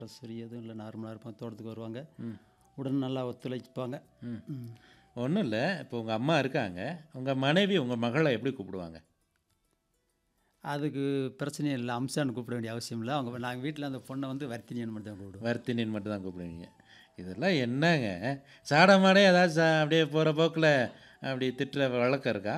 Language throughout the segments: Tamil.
சரி எதுவும் இல்லை நார்மலாக இருப்பாங்க தோட்டத்துக்கு வருவாங்க உடனே நல்லா ஒத்துழைப்பாங்க ம். ஒன்றும் இல்லை இப்போ உங்கள் அம்மா இருக்காங்க உங்கள் மனைவி உங்கள் மகளை எப்படி கூப்பிடுவாங்க அதுக்கு பிரச்சனையே இல்லை அம்சான்னு கூப்பிட வேண்டிய அவசியம் இல்லை அவங்க நாங்கள் வீட்டில் அந்த பொண்ணை வந்து வர்த்தினியன் மட்டும் தான் கூப்பிடுவோம் வர்த்தினின்னு மட்டும் தான் கூப்பிடுவீங்க இதெல்லாம் என்னங்க சாடமாடே ஏதாச்சும் சா- அப்படியே போகிற போக்கில் அப்படி திட்டுற வழக்கம் இருக்கா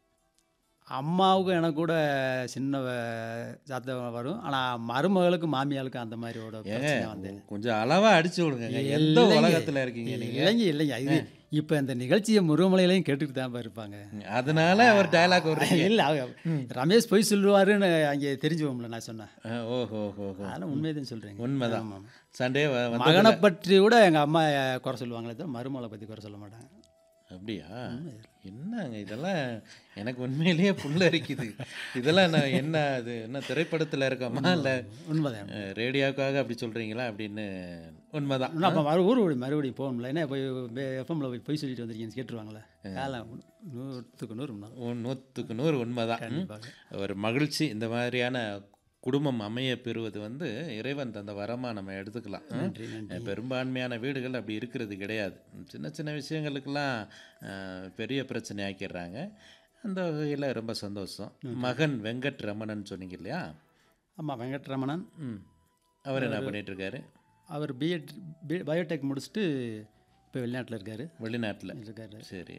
அம்மாவுக்கும் எனக்கு கூட சின்ன வ- சத்தம் வரும் ஆனால் மருமகளுக்கு மாமியாளுக்கு அந்த மாதிரியோட பிரச்சனை வந்து கொஞ்சம் அளவாக அடிச்சு விடுங்க எந்த இல்லைங்க. உலகத்தில் இருக்கீங்க நீங்கள் இல்லைங்க இல்லைங்க இது இப்போ இந்த நிகழ்ச்சியை முருகமலையிலையும் கேட்டுட்டு தான் இருப்பாங்க அதனால ஒரு டயலாக் விடுறீங்க இல்லை ரமேஷ் போய் சொல்லுவாருன்னு அங்கே தெரிஞ்சுவோம்ல நான் சொன்னேன் ஆ, ஓஹோ ஓஹோ அதெல்லாம் உண்மையை தான் சொல்கிறேங்க உண்மைதான் ஆமாம் சண்டே வ- வந்து மகனை பற்றி கூட எங்கள் அம்மா குறை சொல்லுவாங்களே தவிர மருமகளை பற்றி குறை சொல்ல மாட்டாங்க அப்படியா என்னங்க இதெல்லாம் எனக்கு உண்மையிலேயே புல்லரிக்குது இதெல்லாம் நான் என்ன அது என்ன திரைப்படத்தில் இருக்கோமா இல்லை உண்மைதான் ரேடியோக்காக அப்படி சொல்கிறீங்களா அப்படின்னு உண்மைதான் இன்னும் அப்போ மறு ஊர் மறுபடியும் போகணும்ல என்ன போய் எஃப்எம்ல போய் போய் சொல்லிட்டு வந்திருக்கீங்கன்னு கேட்டுருவாங்களே காலம் நூற்றுக்கு நூறு மணி நேரம். உன் நூற்றுக்கு நூறு உண்மைதான் ம். கண்டிப்பாக. ஒரு மகிழ்ச்சி இந்த மாதிரியான குடும்பம் அமைய பெறுவது வந்து இறைவன் தந்த வரமாக நம்ம எடுத்துக்கலாம் ம். நன்றி நன்றி பெரும்பான்மையான வீடுகள் அப்படி இருக்கிறது கிடையாது சின்ன சின்ன விஷயங்களுக்கெல்லாம் அஹ், பெரிய பிரச்சனை ஆக்கிடுறாங்க அந்த வகையில் ரொம்ப சந்தோஷம் மகன் வெங்கட் ரமணன் சொன்னீங்க இல்லையா ஆமாம் வெங்கட்ரமணன் ம் அவர் என்ன பண்ணிட்டு இருக்காரு அவர் பிஎட் பயோடெக் முடிச்சுட்டு இப்போ வெளிநாட்டில் இருக்காரு வெளிநாட்டில் இருக்காரு சரி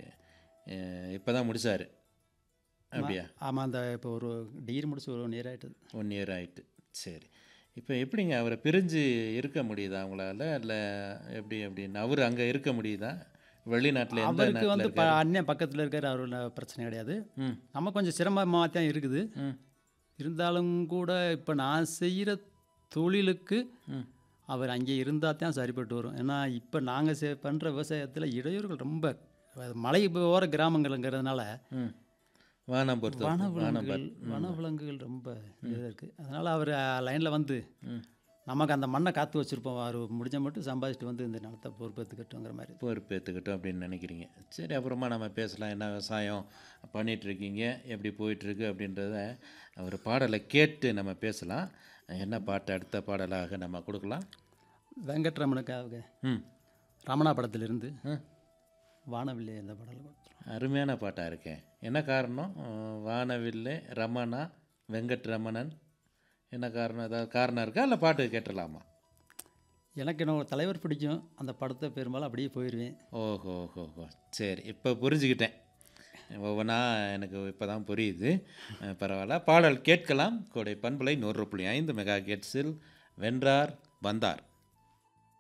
இப்போ தான் முடிச்சாரு அப்படியா ஆமாம் அந்த இப்போ ஒரு டிகிரி முடிச்சு ஒரு ஒன் இயர் ஆகிட்டது ஒன் இயர் ஆயிட்டு சரி இப்போ எப்படிங்க அவரை பிரிஞ்சு இருக்க முடியுதா அவங்களால இல்லை எப்படி அப்படின்னு அவர் அங்கே இருக்க முடியுதா வெளிநாட்டில் எந்த அவருக்கு நாட்டில் வந்து ப இருக்காரு அண்ணன் பக்கத்தில் இருக்காரு அவர் பிரச்சனை கிடையாது ம் நம்ம கொஞ்சம் சிரமமாக தான் இருக்குது ம் இருந்தாலும் கூட இப்போ நான் செய்கிற தொழிலுக்கு ம் அவர் அங்கே இருந்தால் தான் சரிப்பட்டு வரும் ஏன்னா இப்போ நாங்கள் செ பண்ணுற விவசாயத்தில் இடையூறுகள் ரொம்ப அது மலை ஓர கிராமங்கள்ங்கிறதுனால ம் வானம் பொறுத்த வனவிலங்குகள் வனவிலங்குகள் ரொம்ப இதாக இருக்குது அதனால் அவர் லைனில் வந்து ம் நமக்கு அந்த மண்ணை காத்து வச்சுருப்போம் அவர் முடிஞ்ச மட்டும் சம்பாதிச்சுட்டு வந்து இந்த நிலத்தை பொறுப்பேற்றுக்கட்டுங்கிற மாதிரி பொறுப்பேற்றுக்கிட்டோம் அப்படின்னு நினைக்கிறீங்க சரி அப்புறமா நம்ம பேசலாம் என்ன விவசாயம் பண்ணிட்டு இருக்கீங்க எப்படி போயிட்டுருக்கு அப்படின்றத ஒரு பாடலை கேட்டு நம்ம பேசலாம் என்ன பாட்டு அடுத்த பாடலாக நம்ம கொடுக்கலாம் வெங்கட்ரமனுக்காக ம் ரமணா படத்திலிருந்து ம் வானவில்லை இந்த பாடல் கொடுத்துருவோம் அருமையான பாட்டாக இருக்கேன் என்ன காரணம் அஹ் வானவில்லை ரமணா வெங்கட் ரமணன் என்ன காரணம் ஏதாவது காரணம் இருக்கா இல்லை பாட்டு கேட்டலாமா எனக்கு என்ன தலைவர் பிடிக்கும் அந்த படத்தை பெரும்பாலும் அப்படியே போயிடுவேன் ஓஹோ ஓஹோ சரி இப்போ புரிஞ்சுக்கிட்டேன் ஒவ்வொன்றா எனக்கு இப்போ தான் புரியுது அஹ் பரவாயில்ல பாடல் கேட்கலாம் கோடை பண்பலை நூறு புள்ளி ஐந்து மெகா கேட்ஸில் வென்றார் வந்தார்